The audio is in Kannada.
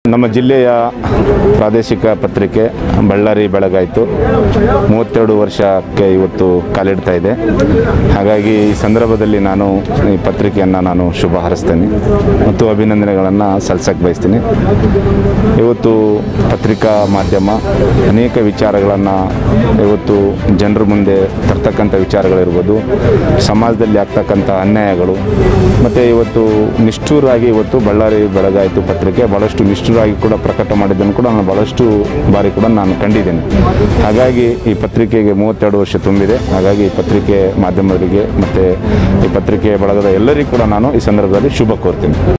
ನಮ್ಮ ಜಿಲ್ಲೆಯ ಪ್ರಾದೇಶಿಕ ಪತ್ರಿಕೆ ಬಳ್ಳಾರಿ ಬೆಳಗಾಯಿತು ಮೂವತ್ತೆರಡು ವರ್ಷಕ್ಕೆ ಇವತ್ತು ಕಾಲಿಡ್ತಾ ಇದೆ ಹಾಗಾಗಿ ಈ ಸಂದರ್ಭದಲ್ಲಿ ನಾನು ಈ ಪತ್ರಿಕೆಯನ್ನು ನಾನು ಶುಭ ಹಾರೈಸ್ತೇನೆ ಮತ್ತು ಅಭಿನಂದನೆಗಳನ್ನು ಸಲ್ಲಿಸಕ್ಕೆ ಬಯಸ್ತೀನಿ ಇವತ್ತು ಪತ್ರಿಕಾ ಮಾಧ್ಯಮ ಅನೇಕ ವಿಚಾರಗಳನ್ನು ಇವತ್ತು ಜನರ ಮುಂದೆ ತರ್ತಕ್ಕಂಥ ವಿಚಾರಗಳಿರ್ಬೋದು ಸಮಾಜದಲ್ಲಿ ಆಗ್ತಕ್ಕಂಥ ಅನ್ಯಾಯಗಳು ಮತ್ತು ಇವತ್ತು ನಿಷ್ಠೂರಾಗಿ ಇವತ್ತು ಬಳ್ಳಾರಿ ಬೆಳಗಾಯಿತು ಪತ್ರಿಕೆ ಭಾಳಷ್ಟು ನಿಷ್ಠುರಾಗಿ ಕೂಡ ಪ್ರಕಟ ಮಾಡಿದ್ದನ್ನು ಕೂಡ ನಾನು ಭಾಳಷ್ಟು ಬಾರಿ ಕೂಡ ನಾನು ಕಂಡಿದ್ದೇನೆ ಹಾಗಾಗಿ ಈ ಪತ್ರಿಕೆಗೆ ಮೂವತ್ತೆರಡು ವರ್ಷ ತುಂಬಿದೆ ಹಾಗಾಗಿ ಈ ಪತ್ರಿಕೆ ಮಾಧ್ಯಮದವರಿಗೆ ಮತ್ತು ಈ ಪತ್ರಿಕೆ ಬಳಗದ ಎಲ್ಲರಿಗೂ ಕೂಡ ನಾನು ಈ ಸಂದರ್ಭದಲ್ಲಿ ಶುಭ ಕೋರ್ತೀನಿ